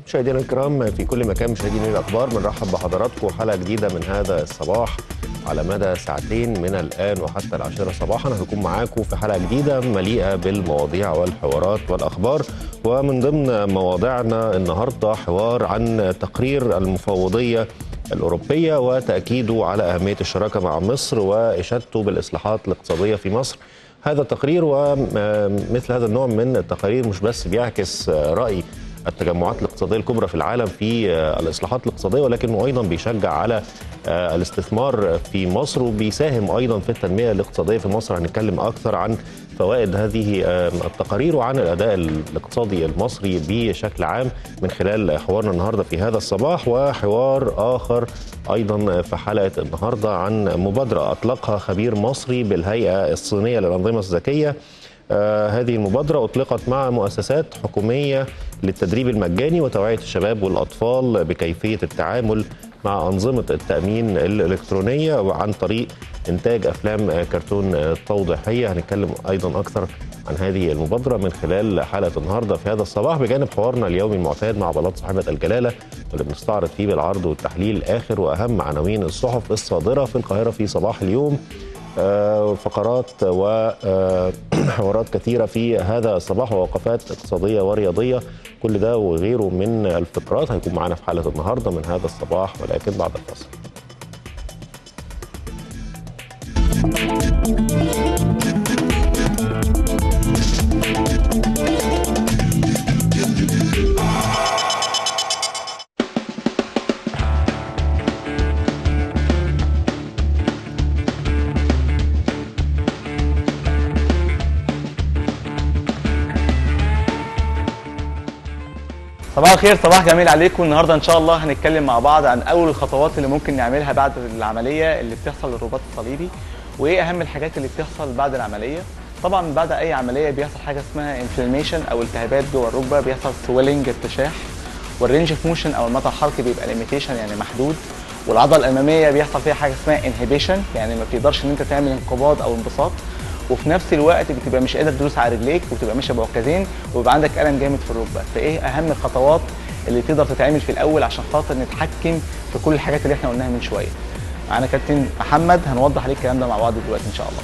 مشاهدينا الكرام في كل مكان مشاهدين الاخبار بنرحب بحضراتكم حلقه جديده من هذا الصباح على مدى ساعتين من الان وحتى العاشره صباحا هنكون معاكم في حلقه جديده مليئه بالمواضيع والحوارات والاخبار ومن ضمن مواضيعنا النهارده حوار عن تقرير المفوضيه الاوروبيه وتاكيده على اهميه الشراكه مع مصر واشادته بالاصلاحات الاقتصاديه في مصر هذا التقرير ومثل هذا النوع من التقارير مش بس بيعكس راي التجمعات الاقتصاديه الكبرى في العالم في الاصلاحات الاقتصاديه ولكنه ايضا بيشجع على الاستثمار في مصر وبيساهم ايضا في التنميه الاقتصاديه في مصر هنتكلم اكثر عن فوائد هذه التقارير وعن الاداء الاقتصادي المصري بشكل عام من خلال حوارنا النهارده في هذا الصباح وحوار اخر ايضا في حلقه النهارده عن مبادره اطلقها خبير مصري بالهيئه الصينيه للانظمه الذكيه آه هذه المبادرة أطلقت مع مؤسسات حكومية للتدريب المجاني وتوعية الشباب والأطفال بكيفية التعامل مع أنظمة التأمين الإلكترونية عن طريق إنتاج أفلام كرتون توضيحية هنتكلم أيضا أكثر عن هذه المبادرة من خلال حلقة النهاردة في هذا الصباح بجانب حوارنا اليومي المعتاد مع بلاط صاحبة الجلالة واللي بنستعرض فيه بالعرض والتحليل آخر وأهم عناوين الصحف الصادرة في القاهرة في صباح اليوم فقرات وحوارات كثيرة في هذا الصباح ووقفات اقتصادية ورياضية كل ده وغيره من الفقرات هيكون معنا في حلقة النهاردة من هذا الصباح ولكن بعد الفاصل صباح الخير صباح جميل عليكم النهارده ان شاء الله هنتكلم مع بعض عن اول الخطوات اللي ممكن نعملها بعد العمليه اللي بتحصل للرباط الصليبي وايه اهم الحاجات اللي بتحصل بعد العمليه طبعا بعد اي عمليه بيحصل حاجه اسمها انفلاميشن او التهابات جوه الركبه بيحصل سويلنج ارتشاح والرينج اوف موشن او المدى الحركي بيبقى ليميتيشن يعني محدود والعضله الاماميه بيحصل فيها حاجه اسمها انهبيشن يعني ما بتقدرش ان انت تعمل انقباض او انبساط وفي نفس الوقت بتبقى مش قادر تدوس على رجليك وتبقى ماشيه بعكازين ويبقى عندك الم جامد في الركبه فايه اهم الخطوات اللي تقدر تتعمل في الاول عشان خاطر نتحكم في كل الحاجات اللي احنا قلناها من شويه معانا كابتن محمد هنوضح عليه الكلام ده مع بعض دلوقتي ان شاء الله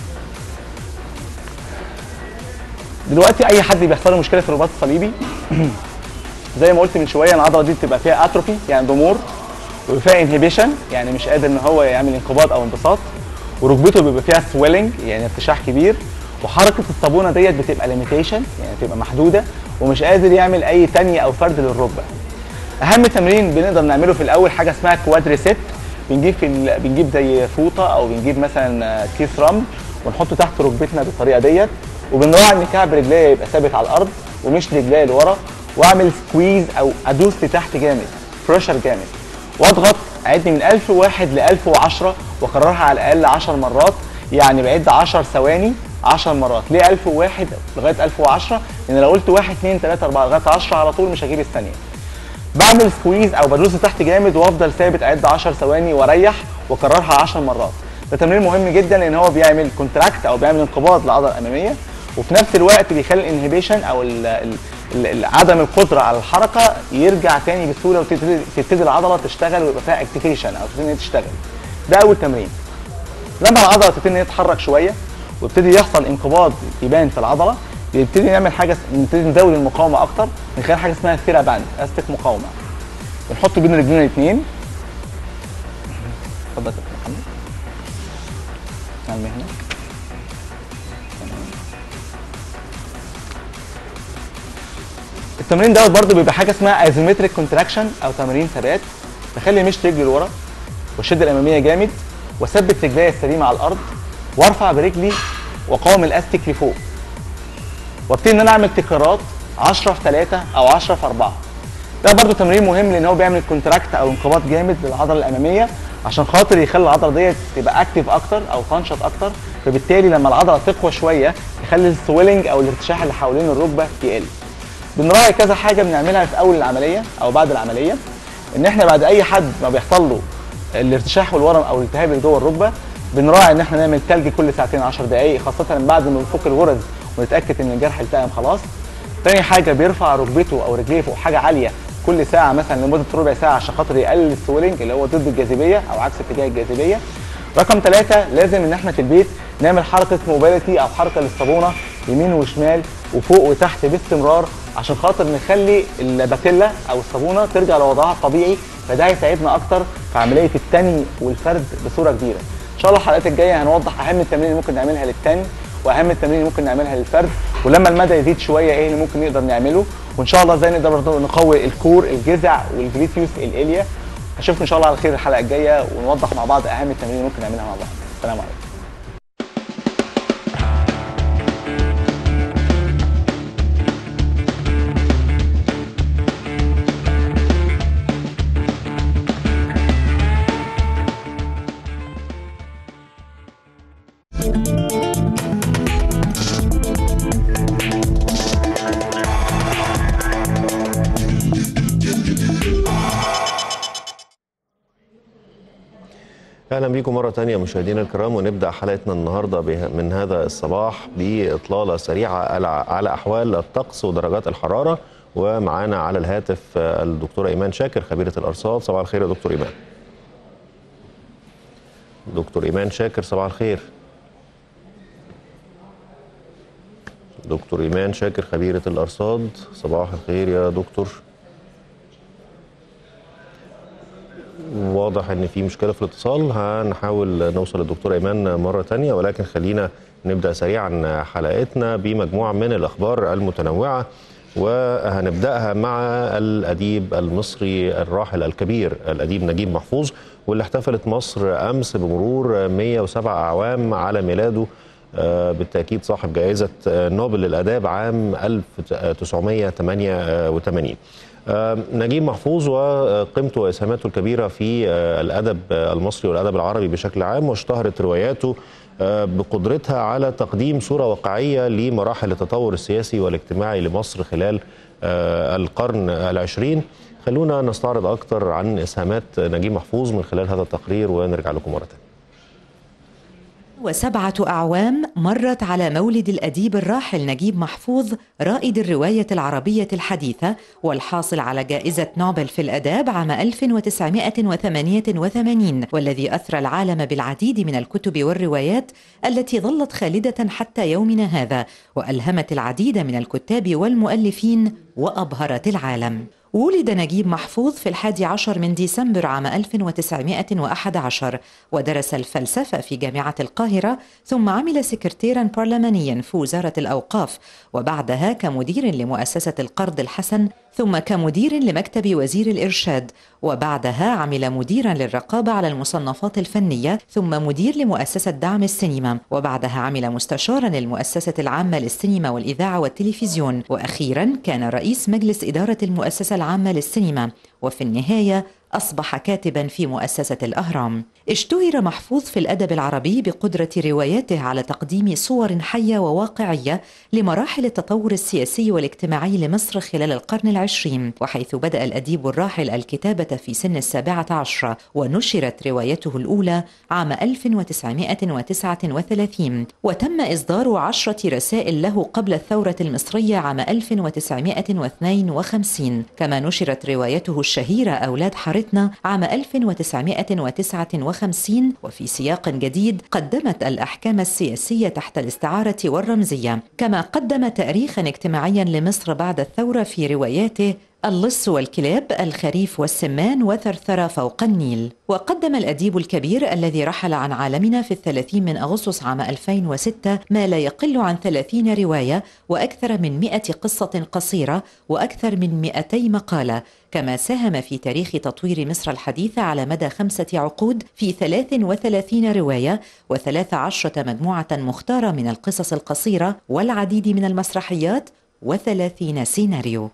دلوقتي اي حد بيحصل له مشكله في الرباط الصليبي زي ما قلت من شويه العضله دي بتبقى فيها اتروفي يعني ضمور وفيها انهبيشن يعني مش قادر ان هو يعمل انقباض او انبساط وركبته بيبقى فيها سويلنج يعني ارتشاح كبير وحركه الصابونه ديت بتبقى ليميتيشن يعني بتبقى محدوده ومش قادر يعمل اي تانية او فرد للركبه اهم تمرين بنقدر نعمله في الاول حاجه اسمها كوادريسيت بنجيب في ال... بنجيب زي فوطه او بنجيب مثلا كيس رمل ونحطه تحت ركبتنا بالطريقه ديت وبنراعي ان كعب رجليا يبقى ثابت على الارض ومش رجليا لورا واعمل سكويز او ادوس لتحت جامد بريشر جامد واضغط اعد من 1001 ل 1010 واكررها على الاقل 10 مرات يعني بعد 10 ثواني 10 مرات ليه 1001 لغايه 1010 لان لو قلت 1 2 3 4 لغايه 10 على طول مش هجيب الثانيه بعمل سكويز او بدوس تحت جامد وافضل ثابت اعد 10 ثواني واريح واكررها 10 مرات ده تمرين مهم جدا لان هو بيعمل كونتراكت او بيعمل انقباض للعضله الاماميه وفي نفس الوقت بيخلي الانهبيشن او ال ال عدم القدره على الحركه يرجع تاني بسهوله وتبتدي العضله تشتغل ويبقى فيها اكتيفيشن او تبتدي تشتغل ده اول تمرين لما العضله تبتدي ان هي تتحرك شويه ويبتدي يحصل انقباض يبان في العضله بنبتدي نعمل حاجه نبتدي نزود المقاومه اكتر من خلال حاجه اسمها ثيرا باند استك مقاومه بنحطه بين رجلينا الاثنين اتفضل يا كابتن محمد نعمل هنا التمرين دوت برضه بيبقى حاجه اسمها ايزومتريك كونتراكشن او تمارين ثبات بخلي مشط رجلي لورا والشده الاماميه جامد واثبت رجليا السليمه على الارض وارفع برجلي واقاوم الاستيك لفوق وابتدي ان انا اعمل تكرارات 10 في 3 او 10 في 4 ده برضه تمرين مهم لان هو بيعمل كونتراكت او انقباض جامد للعضله الاماميه عشان خاطر يخلي العضله ديت تبقى اكتف اكتر او تنشط اكتر فبالتالي لما العضله تقوى شويه يخلي السويلنج او الارتشاح اللي حوالين الركبه يقل بنراعي كذا حاجه بنعملها في اول العمليه او بعد العمليه ان احنا بعد اي حد ما بيحصل له الارتشاح والورم او الالتهاب اللي جوه الركبه بنراعي ان احنا نعمل تلج كل ساعتين 10 دقائق خاصه بعد ما نفك الغرز ونتاكد ان الجرح التئم خلاص تاني حاجه بيرفع ركبته او رجليه فوق حاجه عاليه كل ساعه مثلا لمده ربع ساعه عشان خاطر يقلل السويلنج اللي هو ضد الجاذبيه او عكس اتجاه الجاذبيه رقم ثلاثة لازم ان احنا في البيت نعمل حركه موبيليتي او حركه للصابونه يمين وشمال وفوق وتحت باستمرار عشان خاطر نخلي الباتيلا او الصابونه ترجع لوضعها الطبيعي فده هيساعدنا اكتر في عمليه التني والفرد بصوره كبيره ان شاء الله الحلقات الجايه هنوضح اهم التمارين اللي ممكن نعملها للتني واهم التمارين اللي ممكن نعملها للفرد ولما المدى يزيد شويه ايه اللي ممكن نقدر نعمله وان شاء الله ازاي نقدر برضه نقوي الكور الجذع والجليتيوس الاليا اشوفكم ان شاء الله على خير الحلقه الجايه ونوضح مع بعض اهم التمارين اللي ممكن نعملها مع بعض السلام عليكم اهلا بكم مره ثانيه مشاهدينا الكرام ونبدا حلقتنا النهارده به- من هذا الصباح باطلاله سريعه على- على احوال الطقس ودرجات الحراره ومعانا على الهاتف آه، الدكتوره ايمان شاكر خبيره الارصاد صباح الخير يا دكتور ايمان دكتور ايمان شاكر صباح الخير دكتور ايمان شاكر خبيره الارصاد صباح الخير يا دكتور واضح ان في مشكله في الاتصال هنحاول نوصل للدكتور ايمان مره تانية ولكن خلينا نبدا سريعا حلقتنا بمجموعه من الاخبار المتنوعه وهنبداها مع الاديب المصري الراحل الكبير الاديب نجيب محفوظ واللي احتفلت مصر امس بمرور 107 اعوام على ميلاده آه، بالتاكيد صاحب جائزه آه، نوبل للاداب عام 1988 آه، نجيب محفوظ وقيمته واسهاماته الكبيره في آه، الادب المصري والادب العربي بشكل عام واشتهرت رواياته آه، بقدرتها على تقديم صوره واقعيه لمراحل التطور السياسي والاجتماعي لمصر خلال آه، القرن العشرين خلونا نستعرض اكثر عن اسهامات نجيب محفوظ من خلال هذا التقرير ونرجع لكم مره ثانيه وسبعة أعوام مرت على مولد الأديب الراحل نجيب محفوظ رائد الرواية العربية الحديثة والحاصل على جائزة نوبل في الأداب عام 1988 والذي أثرى العالم بالعديد من الكتب والروايات التي ظلت خالدة حتى يومنا هذا وألهمت العديد من الكتاب والمؤلفين وأبهرت العالم ولد نجيب محفوظ في الحادي عشر من ديسمبر عام 1911 ودرس الفلسفة في جامعة القاهرة ثم عمل سكرتيرا برلمانيا في وزارة الأوقاف وبعدها كمدير لمؤسسة القرض الحسن ثم كمدير لمكتب وزير الإرشاد وبعدها عمل مديرا للرقابة على المصنفات الفنية ثم مدير لمؤسسة دعم السينما وبعدها عمل مستشارا للمؤسسة العامة للسينما والإذاعة والتلفزيون وأخيرا كان رئيس مجلس إدارة المؤسسة العامة للسينما وفي النهاية أصبح كاتبا في مؤسسة الأهرام اشتهر محفوظ في الأدب العربي بقدرة رواياته على تقديم صور حية وواقعية لمراحل التطور السياسي والاجتماعي لمصر خلال القرن العشرين وحيث بدأ الأديب الراحل الكتابة في سن السابعة عشرة ونشرت روايته الأولى عام 1939 وتم إصدار عشرة رسائل له قبل الثورة المصرية عام 1952 كما نشرت روايته الشهيرة أولاد حارتنا عام 1959 وفي سياق جديد قدمت الأحكام السياسية تحت الاستعارة والرمزية كما قدم تاريخا اجتماعيا لمصر بعد الثورة في رواياته اللص والكلاب الخريف والسمان وثرثرة فوق النيل وقدم الأديب الكبير الذي رحل عن عالمنا في الثلاثين من أغسطس عام 2006 ما لا يقل عن 30 رواية وأكثر من 100 قصة قصيرة وأكثر من 200 مقالة كما ساهم في تاريخ تطوير مصر الحديثة على مدى خمسة عقود في 33 رواية و13 مجموعة مختارة من القصص القصيرة والعديد من المسرحيات و30 سيناريو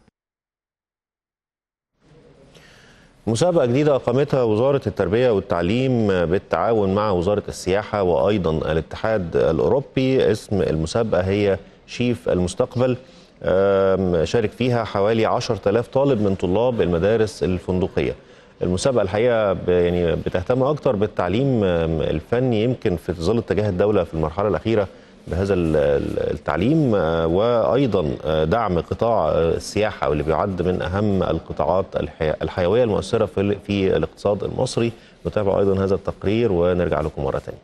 مسابقة جديدة أقامتها وزارة التربية والتعليم بالتعاون مع وزارة السياحة وأيضا الاتحاد الأوروبي اسم المسابقة هي شيف المستقبل آم، شارك فيها حوالي 10000 طالب من طلاب المدارس الفندقية المسابقة الحقيقة ب- يعني بتهتم أكتر بالتعليم آم، الفني يمكن في ظل اتجاه الدولة في المرحلة الأخيرة بهذا ال- ال- التعليم آه، وايضا آه، دعم قطاع آه، السياحه واللي بيعد من اهم القطاعات الحي- الحيويه المؤثره في ال- في الاقتصاد المصري نتابع ايضا هذا التقرير ونرجع لكم مره ثانيه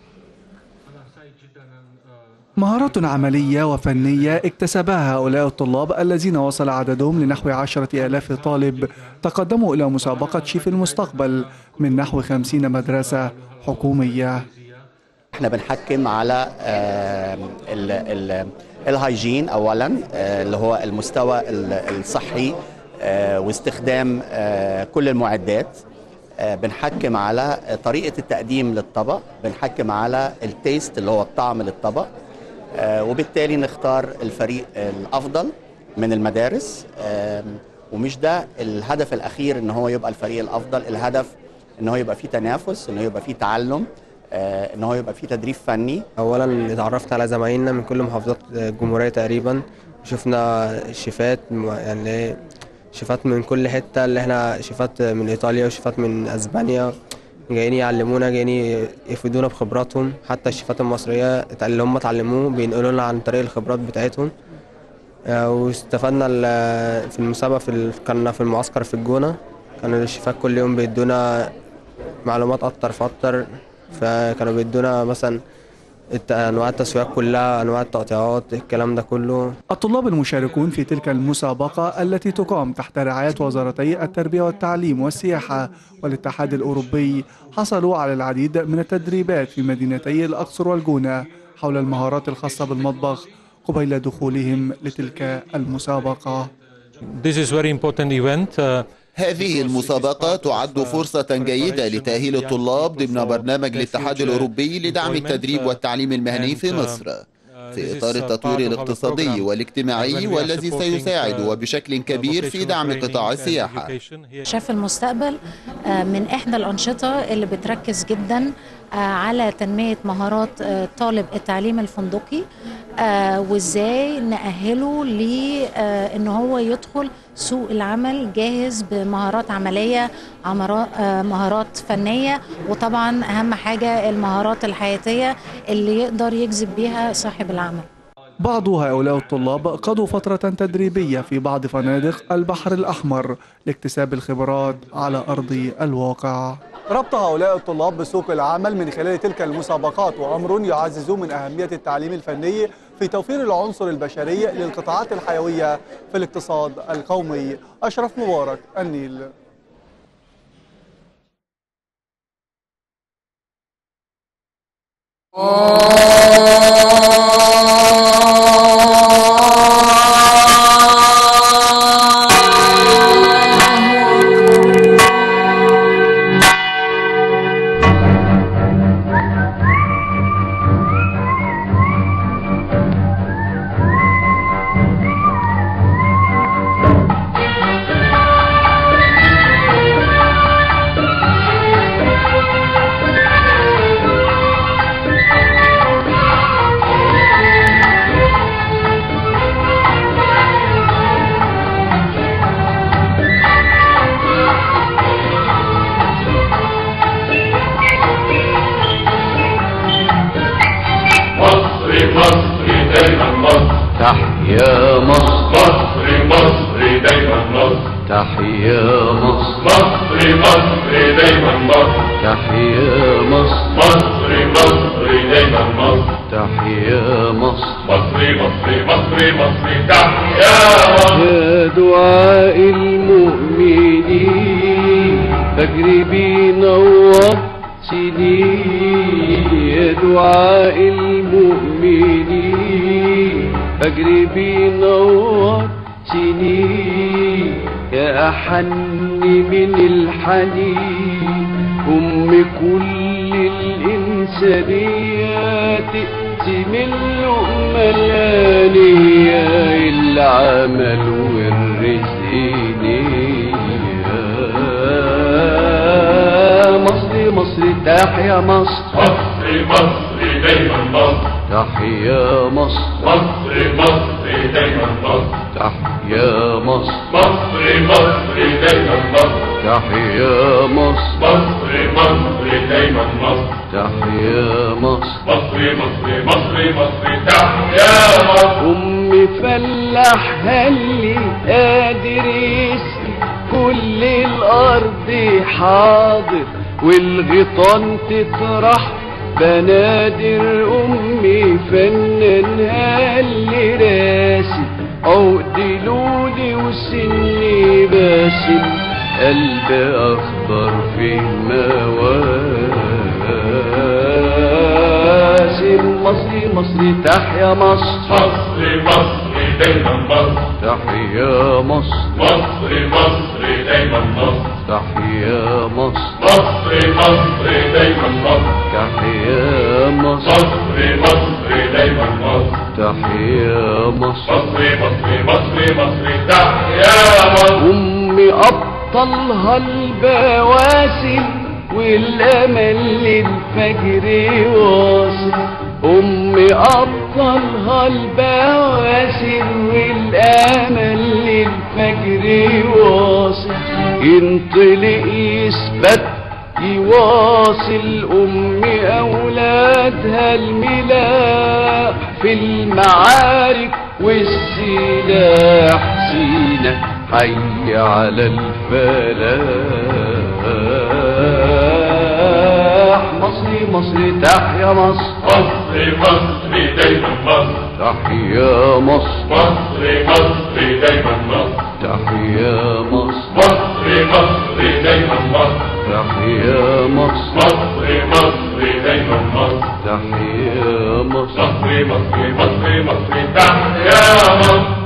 مهارات عملية وفنية اكتسبها هؤلاء الطلاب الذين وصل عددهم لنحو عشرة آلاف طالب تقدموا إلى مسابقة شيف المستقبل من نحو خمسين مدرسة حكومية احنا بنحكم على آه، ال- ال- الهايجين اولا آه، اللي هو المستوى ال- الصحي آه، واستخدام آه، كل المعدات آه، بنحكم على طريقه التقديم للطبق بنحكم على التيست اللي هو الطعم للطبق آه، وبالتالي نختار الفريق الافضل من المدارس آم، ومش ده الهدف الاخير ان هو يبقى الفريق الافضل الهدف ان هو يبقى فيه تنافس ان هو يبقى فيه تعلم آه، ان هو يبقى فيه تدريب فني اولا اتعرفت على زمايلنا من كل محافظات الجمهوريه تقريبا شفنا شيفات م- يعني إيه، شيفات من كل حته اللي احنا شيفات من ايطاليا وشيفات من اسبانيا جايين يعلمونا جايين يفيدونا بخبراتهم حتى الشيفات المصريه اتع- اللي هم اتعلموه بينقلوا لنا عن طريق الخبرات بتاعتهم آه، واستفدنا ال- في المسابقه في ال- كنا في المعسكر في الجونه كانوا الشيفات كل يوم بيدونا معلومات اكتر فاكتر فكانوا بيدونا مثلا الت- انواع التسويات كلها انواع التقطيعات الكلام ده كله الطلاب المشاركون في تلك المسابقة التي تقام تحت رعاية وزارتي التربية والتعليم والسياحة والاتحاد الأوروبي حصلوا على العديد من التدريبات في مدينتي الأقصر والجونة حول المهارات الخاصة بالمطبخ قبيل دخولهم لتلك المسابقة This is very important event. uh, هذه المسابقة تعد فرصة جيدة لتأهيل الطلاب ضمن برنامج الاتحاد الأوروبي لدعم التدريب والتعليم المهني في مصر في إطار التطوير الاقتصادي والاجتماعي والذي سيساعد وبشكل كبير في دعم قطاع السياحة شاف المستقبل آه، من إحدى الأنشطة اللي بتركز جدا آه، على تنمية مهارات آه، طالب التعليم الفندقي آه، وإزاي نأهله لأن هو يدخل سوق العمل جاهز بمهارات عملية عمرا- آه، مهارات فنية وطبعا أهم حاجة المهارات الحياتية اللي يقدر يجذب بيها صاحب العمل بعض هؤلاء الطلاب قضوا فترة تدريبية في بعض فنادق البحر الأحمر لاكتساب الخبرات على أرض الواقع ربط هؤلاء الطلاب بسوق العمل من خلال تلك المسابقات وأمر يعزز من أهمية التعليم الفني في توفير العنصر البشري للقطاعات الحيوية في الاقتصاد القومي أشرف مبارك النيل مصر مصر دايما مصر تحيا مصر مصر مصر دايما مصر تحيا مصر مصر مصر دايما مصر تحيا مصر مصر مصر دايما مصر تحيا مصر مصر مصر مصر مصر تحيا مصر يا دعاء المؤمنين فاجري بنور سنين يا دعاء المؤمنين فاجري بنور سنين يا أحن من الحنين أم كل الإنسانيات تأتي من لقمة الآنية العمل والرزق نية مصر مصر تحيا مصر مصر مصر دايما مصر تحيا مصر مصر مصر دايما مصر تحيا مصر مصر مصر دايما مصر تحيا مصر مصر مصر دايما مصر تحيا مصر مصر مصر مصر مصر تحيا مصر أم فلاح هلي قادر يسقي كل الأرض حاضر والغيطان تطرح بنادر أمي فنان هلي راسي عقد لولي وسني باسم قلب أخضر في مواسم مصري مصري تحيا مصر مصر مصر دايما مصر تحيا مصر مصر مصر دايما مصر تحيا مصر مصر مصر دايما مصر تحيا مصر مصر مصر دايما مصر تحيا مصر مصر مصر مصر مصر تحيا مصر أمي أبطلها البواسل والأمل للفجر واصل أمي أبطلها البواسل والأمل للفجر واصل ينطلق يثبت يواصل أمي أولادها الملاح في المعارك والسلاح سينا حي على الفلاح مصري مصري تحيا مصر مصر مصر دايما مصر تحيا مصر مصر مصر دايما مصر تحيا مصر مصر مصر دايما مصر تحيا مصر مصر مصر دايما مصر تحيا مصر مصر مصر مصر مصر تحيا مصر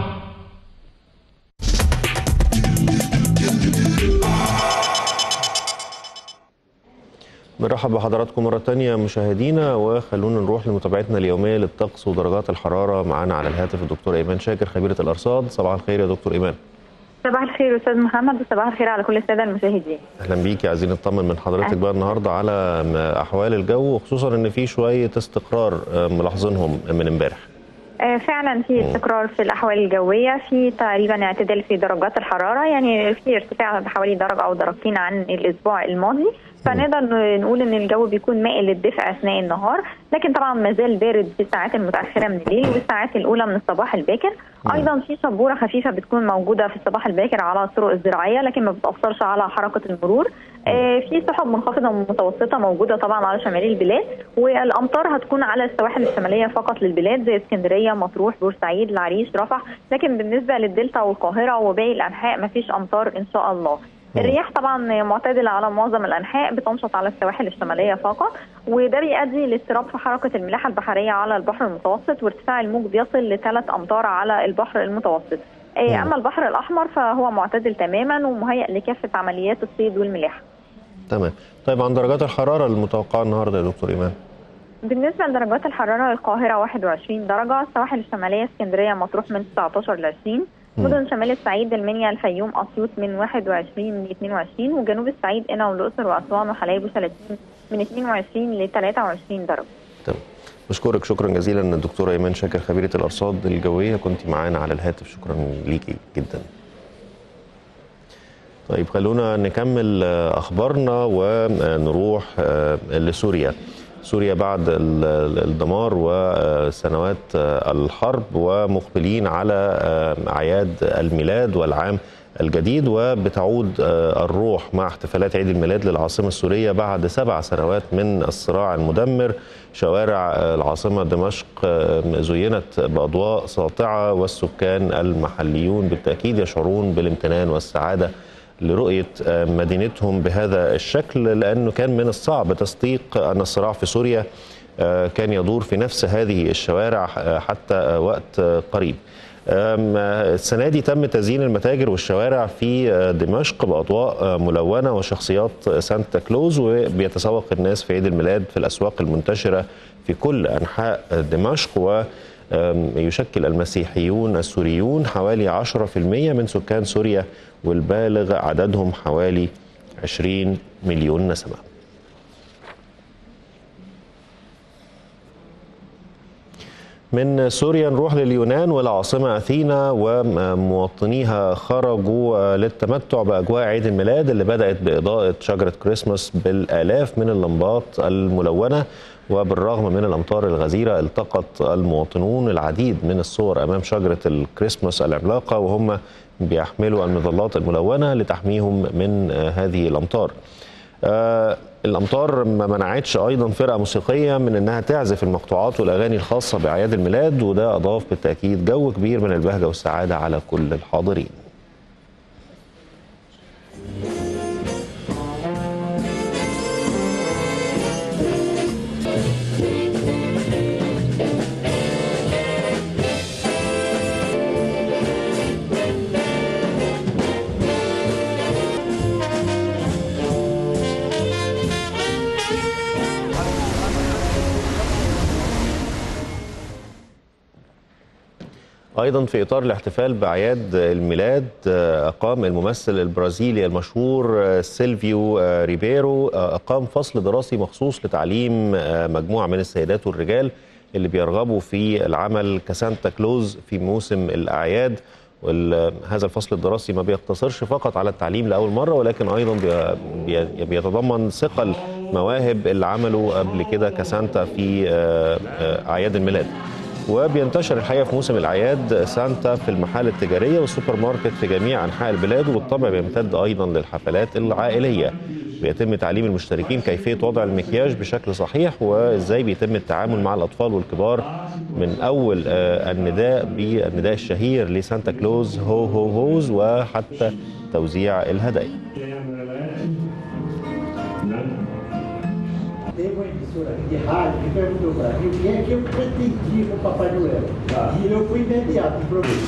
بنرحب بحضراتكم مرة تانية مشاهدينا وخلونا نروح لمتابعتنا اليومية للطقس ودرجات الحرارة معانا على الهاتف الدكتور إيمان شاكر خبيرة الأرصاد صباح الخير يا دكتور إيمان صباح الخير استاذ محمد وصباح الخير على كل الساده المشاهدين أهلا بيكي عايزين نطمن من حضرتك بقى النهاردة على م- أحوال الجو وخصوصا إن في شوية استقرار آه، ملاحظينهم من امبارح آه، فعلا في استقرار في الاحوال الجويه في تقريبا اعتدال في درجات الحراره يعني في ارتفاع بحوالي درجه او درجتين عن الاسبوع الماضي فنقدر ن- نقول ان الجو بيكون مائل للدفء اثناء النهار لكن طبعا ما زال بارد في الساعات المتاخره من الليل والساعات الاولى من الصباح الباكر ايضا في شبوره خفيفه بتكون موجوده في الصباح الباكر على الطرق الزراعيه لكن ما بتاثرش على حركه المرور آه، في سحب منخفضه ومتوسطه موجوده طبعا على شمال البلاد والامطار هتكون على السواحل الشماليه فقط للبلاد زي اسكندريه مطروح بورسعيد العريش رفح لكن بالنسبه للدلتا والقاهره وباقي الانحاء ما فيش امطار ان شاء الله الرياح طبعا معتدله على معظم الانحاء بتنشط على السواحل الشماليه فقط وده بيؤدي لاضطراب في حركه الملاحه البحريه على البحر المتوسط وارتفاع الموج بيصل لثلاث امتار على البحر المتوسط آه، اما البحر الاحمر فهو معتدل تماما ومهيئ لكافه عمليات الصيد والملاحه تمام طيب عن درجات الحرارة المتوقعة النهاردة يا دكتور إيمان بالنسبة لدرجات الحرارة القاهرة 21 درجة السواحل الشمالية اسكندرية مطروح من 19 ل 20 مدن شمال الصعيد المنيا الفيوم أسيوط من 21 ل 22 وجنوب الصعيد قنا والأقصر وأسوان وحلايب وشلاتين من 22 ل 23 درجة تمام بشكرك شكرا جزيلا الدكتورة إيمان شاكر خبيرة الأرصاد الجوية كنت معانا على الهاتف شكرا ليكي جدا طيب خلونا نكمل آه، أخبارنا ونروح آه، لسوريا سوريا بعد ال- ال- الدمار وسنوات آه، الحرب ومقبلين على آه، أعياد الميلاد والعام الجديد وبتعود آه، الروح مع احتفالات عيد الميلاد للعاصمة السورية بعد سبع سنوات من الصراع المدمر شوارع آه، العاصمة دمشق آه، زينت بأضواء ساطعة والسكان المحليون بالتأكيد يشعرون بالامتنان والسعادة لرؤية آه، مدينتهم بهذا الشكل لأنه كان من الصعب تصديق أن الصراع في سوريا آه، كان يدور في نفس هذه الشوارع آه، حتى آه، وقت آه، قريب آم، آه، السنة دي تم تزيين المتاجر والشوارع في آه، دمشق بأضواء آه، ملونة وشخصيات آه، سانتا كلوز وبيتسوق الناس في عيد الميلاد في الأسواق المنتشرة في كل أنحاء آه، دمشق و آم، يشكل المسيحيون السوريون حوالي 10% من سكان سوريا والبالغ عددهم حوالي 20 مليون نسمة من سوريا نروح لليونان والعاصمة أثينا ومواطنيها خرجوا للتمتع بأجواء عيد الميلاد اللي بدأت بإضاءة شجرة كريسماس بالآلاف من اللمبات الملونة وبالرغم من الأمطار الغزيرة التقط المواطنون العديد من الصور أمام شجرة الكريسماس العملاقة وهم بيحملوا المظلات الملونة لتحميهم من هذه الأمطار آه الامطار ما منعتش ايضا فرقه موسيقيه من انها تعزف المقطوعات والاغاني الخاصه باعياد الميلاد وده اضاف بالتاكيد جو كبير من البهجه والسعاده على كل الحاضرين. ايضا في اطار الاحتفال باعياد الميلاد اقام الممثل البرازيلي المشهور سيلفيو ريبيرو اقام فصل دراسي مخصوص لتعليم مجموعه من السيدات والرجال اللي بيرغبوا في العمل كسانتا كلوز في موسم الاعياد هذا الفصل الدراسي ما بيقتصرش فقط على التعليم لاول مره ولكن ايضا بيتضمن ثقل مواهب اللي عملوا قبل كده كسانتا في اعياد الميلاد وبينتشر الحقيقه في موسم الاعياد سانتا في المحال التجاريه والسوبر ماركت في جميع انحاء البلاد وبالطبع بيمتد ايضا للحفلات العائليه بيتم تعليم المشتركين كيفيه وضع المكياج بشكل صحيح وازاي بيتم التعامل مع الاطفال والكبار من اول النداء بالنداء الشهير لسانتا كلوز هو هو هوز وحتى توزيع الهدايا tem uma emissora de rádio que perguntou para mim o que é que eu pretendia com o Papai Noel. E eu fui imediato no programa.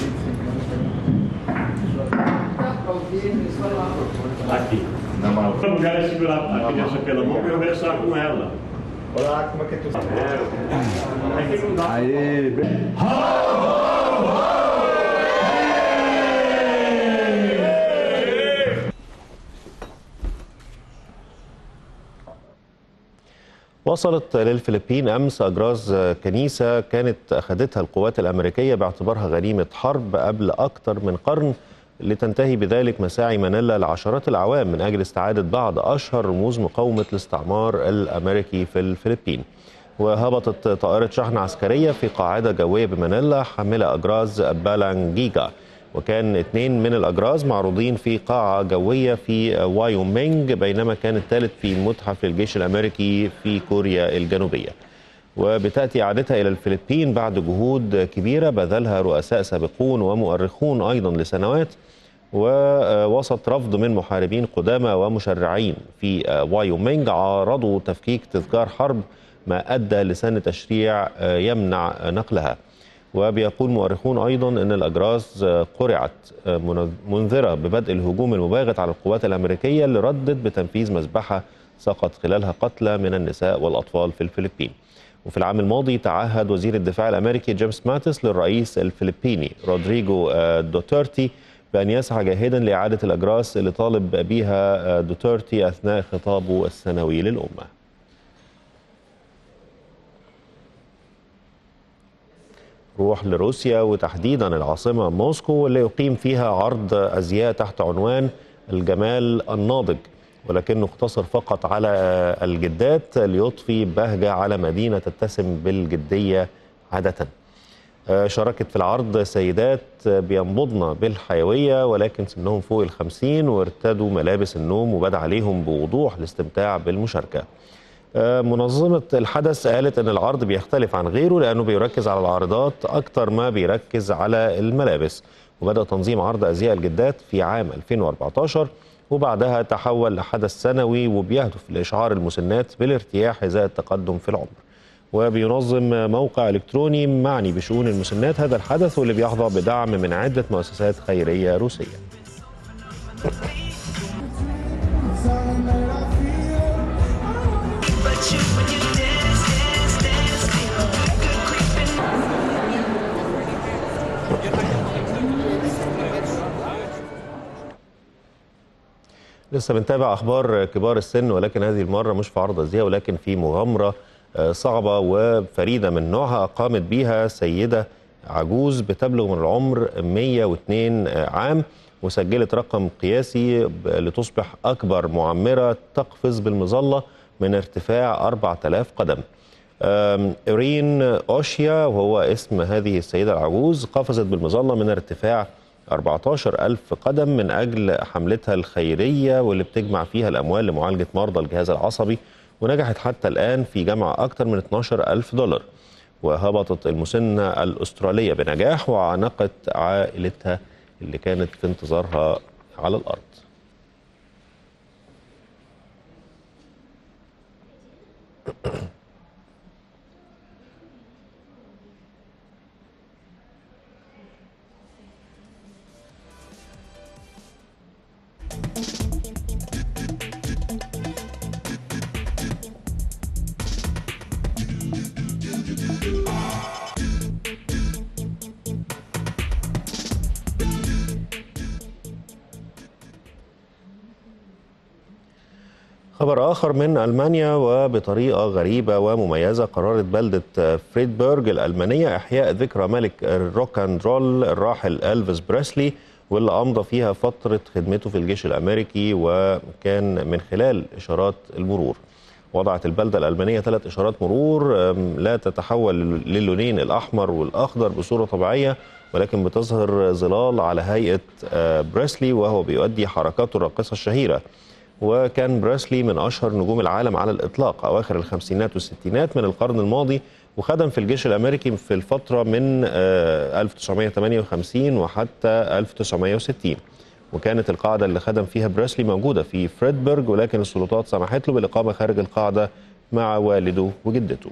Aqui. Na mala. A mulher é segurar a criança pela mão e conversar com ela. Olá, como é que tu está? É que não dá. Aê, وصلت للفلبين امس اجراز كنيسه كانت اخذتها القوات الامريكيه باعتبارها غنيمه حرب قبل اكثر من قرن لتنتهي بذلك مساعي مانيلا لعشرات الاعوام من اجل استعاده بعض اشهر رموز مقاومه الاستعمار الامريكي في الفلبين. وهبطت طائره شحن عسكريه في قاعده جويه بمانيلا حامله اجراز بالانجيجا وكان اثنين من الاجراز معروضين في قاعه جويه في وايومينج بينما كان الثالث في متحف للجيش الامريكي في كوريا الجنوبيه. وبتاتي اعادتها الى الفلبين بعد جهود كبيره بذلها رؤساء سابقون ومؤرخون ايضا لسنوات ووسط رفض من محاربين قدامى ومشرعين في وايومينج عارضوا تفكيك تذكار حرب ما ادى لسن تشريع يمنع نقلها. وبيقول مؤرخون ايضا ان الاجراس قرعت منذره ببدء الهجوم المباغت على القوات الامريكيه اللي ردت بتنفيذ مذبحه سقط خلالها قتلى من النساء والاطفال في الفلبين. وفي العام الماضي تعهد وزير الدفاع الامريكي جيمس ماتيس للرئيس الفلبيني رودريجو دوتورتي بان يسعى جاهدا لاعاده الاجراس اللي طالب بها دوتورتي اثناء خطابه السنوي للامه. روح لروسيا وتحديدا العاصمة موسكو واللي يقيم فيها عرض أزياء تحت عنوان الجمال الناضج ولكنه اقتصر فقط على الجدات ليضفي بهجة على مدينة تتسم بالجدية عادة شاركت في العرض سيدات بينبضن بالحيوية ولكن سنهم فوق الخمسين وارتدوا ملابس النوم وبدا عليهم بوضوح الاستمتاع بالمشاركة منظمة الحدث قالت أن العرض بيختلف عن غيره لأنه بيركز على العارضات أكتر ما بيركز على الملابس وبدأ تنظيم عرض أزياء الجدات في عام 2014 وبعدها تحول لحدث سنوي وبيهدف لإشعار المسنات بالارتياح إزاء التقدم في العمر وبينظم موقع إلكتروني معني بشؤون المسنات هذا الحدث واللي بيحظى بدعم من عدة مؤسسات خيرية روسية لسه بنتابع اخبار كبار السن ولكن هذه المره مش في عرض ازياء ولكن في مغامره آه، صعبة وفريدة من نوعها قامت بها سيدة عجوز بتبلغ من العمر 102 عام وسجلت رقم قياسي ب- لتصبح أكبر معمرة تقفز بالمظلة من ارتفاع 4000 قدم آم، إيرين أوشيا وهو اسم هذه السيدة العجوز قفزت بالمظلة من ارتفاع 14 ألف قدم من أجل حملتها الخيرية واللي بتجمع فيها الأموال لمعالجة مرضى الجهاز العصبي ونجحت حتى الآن في جمع أكثر من 12 ألف دولار وهبطت المسنة الأسترالية بنجاح وعانقت عائلتها اللي كانت في انتظارها على الأرض خبر آخر من ألمانيا وبطريقة غريبة ومميزة قررت بلدة فريدبرغ الألمانية إحياء ذكرى ملك الروك أند رول الراحل ألفيس بريسلي واللي أمضى فيها فترة خدمته في الجيش الأمريكي وكان من خلال إشارات المرور وضعت البلدة الألمانية ثلاث إشارات مرور أم، لا تتحول للونين الأحمر والأخضر بصورة طبيعية ولكن بتظهر ظلال على هيئة آه، بريسلي وهو بيؤدي حركاته الراقصة الشهيرة وكان بريسلي من أشهر نجوم العالم على الإطلاق أواخر الخمسينات والستينات من القرن الماضي وخدم في الجيش الأمريكي في الفترة من آه، 1958 وحتى 1960 وكانت القاعدة اللي خدم فيها بريسلي موجودة في فريدبرغ ولكن السلطات سمحت له بالإقامة خارج القاعدة مع والده وجدته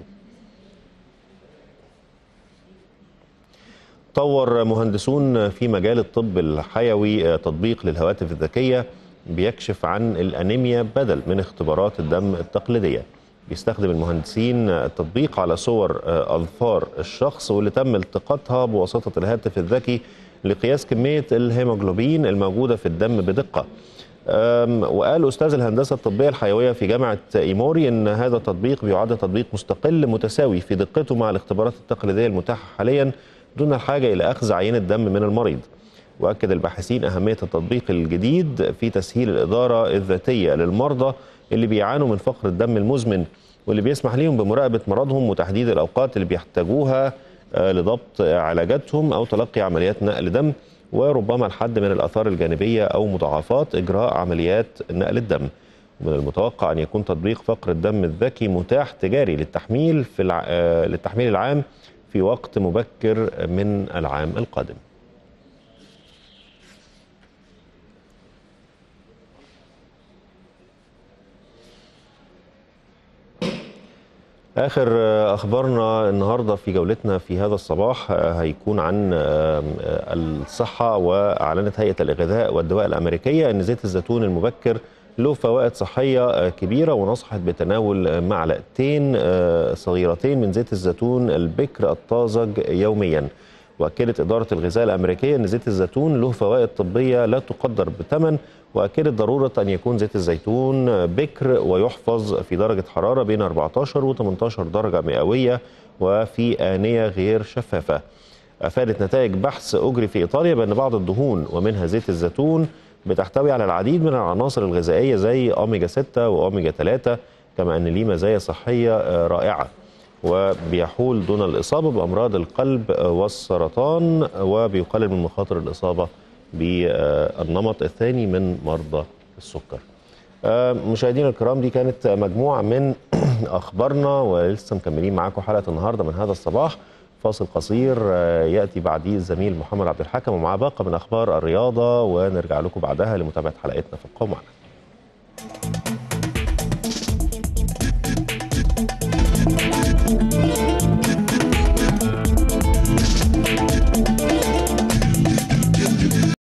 طور مهندسون في مجال الطب الحيوي آه، تطبيق للهواتف الذكية بيكشف عن الأنيميا بدل من اختبارات الدم التقليدية بيستخدم المهندسين التطبيق على صور آه، أظفار الشخص واللي تم التقاطها بواسطة الهاتف الذكي لقياس كمية الهيموجلوبين الموجودة في الدم بدقة أم، وقال أستاذ الهندسة الطبية الحيوية في جامعة إيموري أن هذا التطبيق بيعد تطبيق مستقل متساوي في دقته مع الاختبارات التقليدية المتاحة حاليا دون الحاجة إلى أخذ عينة دم من المريض وأكد الباحثين أهمية التطبيق الجديد في تسهيل الإدارة الذاتية للمرضى اللي بيعانوا من فقر الدم المزمن واللي بيسمح لهم بمراقبة مرضهم وتحديد الأوقات اللي بيحتاجوها آه، لضبط علاجاتهم أو تلقي عمليات نقل دم وربما الحد من الآثار الجانبية أو مضاعفات إجراء عمليات نقل الدم من المتوقع أن يكون تطبيق فقر الدم الذكي متاح تجاري للتحميل في الع... آه، للتحميل العام في وقت مبكر من العام القادم آخر آه، أخبارنا النهاردة في جولتنا في هذا الصباح آه، هيكون عن آه، آه، الصحة وأعلنت هيئة الغذاء والدواء الأمريكية أن زيت الزيتون المبكر له فوائد صحية آه، كبيرة ونصحت بتناول آه، معلقتين آه، صغيرتين من زيت الزيتون البكر الطازج يومياً واكدت اداره الغذاء الامريكيه ان زيت الزيتون له فوائد طبيه لا تقدر بثمن واكدت ضروره ان يكون زيت الزيتون بكر ويحفظ في درجه حراره بين 14 و 18 درجه مئويه وفي انيه غير شفافه. افادت نتائج بحث اجري في ايطاليا بان بعض الدهون ومنها زيت الزيتون بتحتوي على العديد من العناصر الغذائيه زي اوميجا 6 واوميجا 3 كما ان ليه مزايا صحيه آه، رائعه. وبيحول دون الإصابة بأمراض القلب والسرطان وبيقلل من مخاطر الإصابة بالنمط الثاني من مرضى السكر آه، مشاهدينا الكرام دي كانت مجموعة من أخبارنا ولسه مكملين معاكم حلقة النهاردة من هذا الصباح فاصل قصير آه، يأتي بعديه الزميل محمد عبد الحكم ومعاه باقة من أخبار الرياضة ونرجع لكم بعدها لمتابعة حلقتنا في القوم معنا